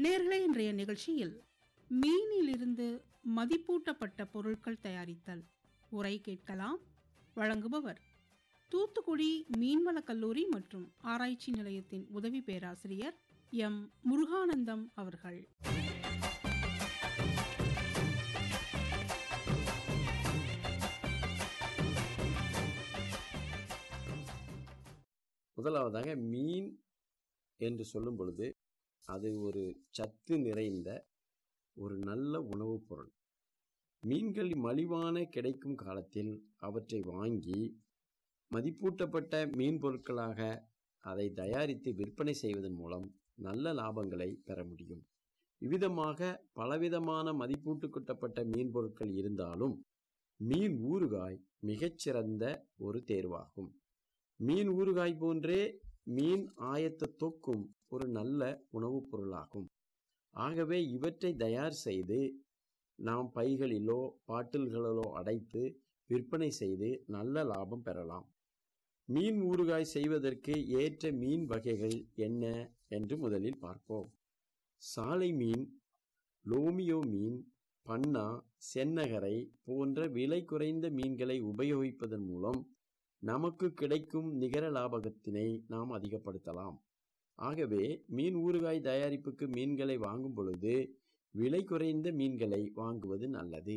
நேர்களே இன்றைய நிகழ்ச்சியில் மீனிலிருந்து மதிப்பூட்டப்பட்ட பொருட்கள் தயாரித்தல் உரை கேட்கலாம் வழங்குபவர் தூத்துக்குடி மீன்வளக் கல்லூரி மற்றும் ஆராய்ச்சி நிலையத்தின் உதவி பேராசிரியர் எம் முருகானந்தம் அவர்கள் முதலாவதாக மீன் என்று சொல்லும் பொழுது அது ஒரு சத்து நிறைந்த ஒரு நல்ல உணவுப் பொருள் மீன்கள் மலிவான கிடைக்கும் காலத்தில் அவற்றை வாங்கி மதிப்பூட்டப்பட்ட மீன் பொருட்களாக அதை தயாரித்து விற்பனை செய்வதன் மூலம் நல்ல லாபங்களை பெற முடியும் இவ்விதமாக பலவிதமான மதிப்பூட்டுக்கூட்டப்பட்ட மீன் பொருட்கள் இருந்தாலும் மீன் ஊறுகாய் மிகச்சிறந்த ஒரு தேர்வாகும் மீன் ஊறுகாய் போன்றே மீன் ஆயத்த தொக்கும் ஒரு நல்ல உணவுப் பொருளாகும் ஆகவே இவற்றை தயார் செய்து நாம் பைகளிலோ பாட்டில்களிலோ அடைத்து விற்பனை செய்து நல்ல லாபம் பெறலாம் மீன் ஊறுகாய் செய்வதற்கு ஏற்ற மீன் வகைகள் என்ன என்று முதலில் பார்ப்போம் சாலை மீன் லோமியோ மீன் பன்னா சென்னகரை போன்ற விலை குறைந்த மீன்களை உபயோகிப்பதன் மூலம் நமக்கு கிடைக்கும் நிகர லாபகத்தினை நாம் அதிகப்படுத்தலாம் ஆகவே மீன் ஊறுகாய் தயாரிப்புக்கு மீன்களை வாங்கும் பொழுது விலை குறைந்த மீன்களை வாங்குவது நல்லது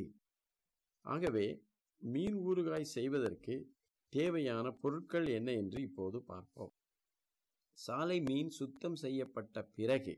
ஆகவே மீன் ஊறுகாய் செய்வதற்கு தேவையான பொருட்கள் என்ன என்று இப்போது பார்ப்போம் சாலை மீன் சுத்தம் செய்யப்பட்ட பிறகு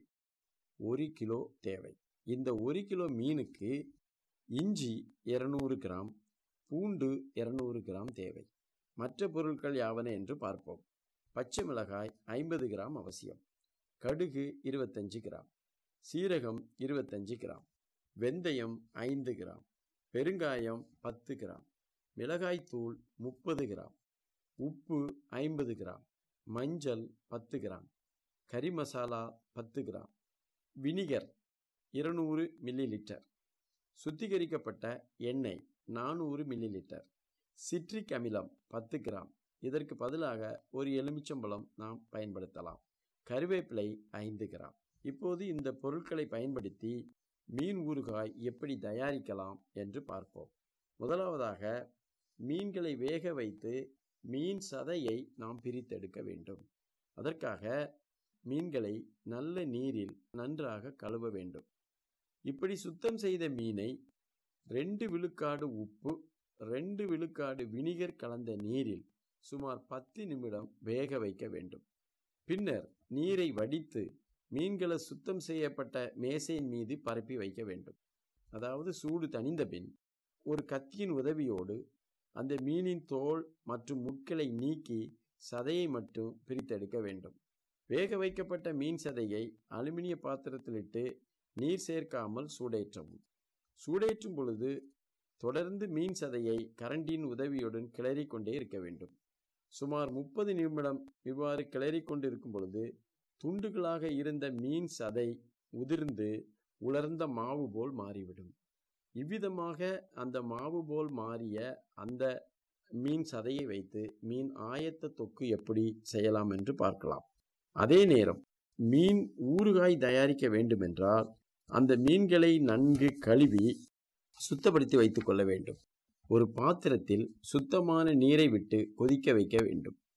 ஒரு கிலோ தேவை இந்த ஒரு கிலோ மீனுக்கு இஞ்சி இருநூறு கிராம் பூண்டு இருநூறு கிராம் தேவை மற்ற பொருட்கள் யாவன என்று பார்ப்போம் பச்சை மிளகாய் ஐம்பது கிராம் அவசியம் கடுகு இருபத்தஞ்சு கிராம் சீரகம் இருபத்தஞ்சு கிராம் வெந்தயம் ஐந்து கிராம் பெருங்காயம் பத்து கிராம் மிளகாய்த்தூள் முப்பது கிராம் உப்பு ஐம்பது கிராம் மஞ்சள் பத்து கிராம் கறி மசாலா பத்து கிராம் வினிகர் இருநூறு மில்லி லிட்டர் சுத்திகரிக்கப்பட்ட எண்ணெய் நானூறு மில்லி லிட்டர் சிட்ரிக் அமிலம் பத்து கிராம் இதற்கு பதிலாக ஒரு எலுமிச்சம்பழம் நாம் பயன்படுத்தலாம் கருவேப்பிலை ஐந்து கிராம் இப்போது இந்த பொருட்களை பயன்படுத்தி மீன் ஊறுகாய் எப்படி தயாரிக்கலாம் என்று பார்ப்போம் முதலாவதாக மீன்களை வேக வைத்து மீன் சதையை நாம் பிரித்தெடுக்க வேண்டும் அதற்காக மீன்களை நல்ல நீரில் நன்றாக கழுவ வேண்டும் இப்படி சுத்தம் செய்த மீனை ரெண்டு விழுக்காடு உப்பு ரெண்டு விழுக்காடு வினிகர் கலந்த நீரில் சுமார் பத்து நிமிடம் வேக வைக்க வேண்டும் பின்னர் நீரை வடித்து மீன்களை சுத்தம் செய்யப்பட்ட மேசையின் மீது பரப்பி வைக்க வேண்டும் அதாவது சூடு தணிந்த பின் ஒரு கத்தியின் உதவியோடு அந்த மீனின் தோல் மற்றும் முட்களை நீக்கி சதையை மட்டும் பிரித்தெடுக்க வேண்டும் வேக வைக்கப்பட்ட மீன் சதையை அலுமினிய பாத்திரத்திலிட்டு நீர் சேர்க்காமல் சூடேற்றவும் சூடேற்றும் பொழுது தொடர்ந்து மீன் சதையை கரண்டியின் உதவியுடன் கிளறி கொண்டே இருக்க வேண்டும் சுமார் முப்பது நிமிடம் இவ்வாறு கிளறி கொண்டிருக்கும் பொழுது துண்டுகளாக இருந்த மீன் சதை உதிர்ந்து உலர்ந்த மாவு போல் மாறிவிடும் இவ்விதமாக அந்த மாவு போல் மாறிய அந்த மீன் சதையை வைத்து மீன் ஆயத்த தொக்கு எப்படி செய்யலாம் என்று பார்க்கலாம் அதே நேரம் மீன் ஊறுகாய் தயாரிக்க வேண்டுமென்றால் அந்த மீன்களை நன்கு கழுவி சுத்தப்படுத்தி வைத்துக் கொள்ள வேண்டும் ஒரு பாத்திரத்தில் சுத்தமான நீரை விட்டு கொதிக்க வைக்க வேண்டும்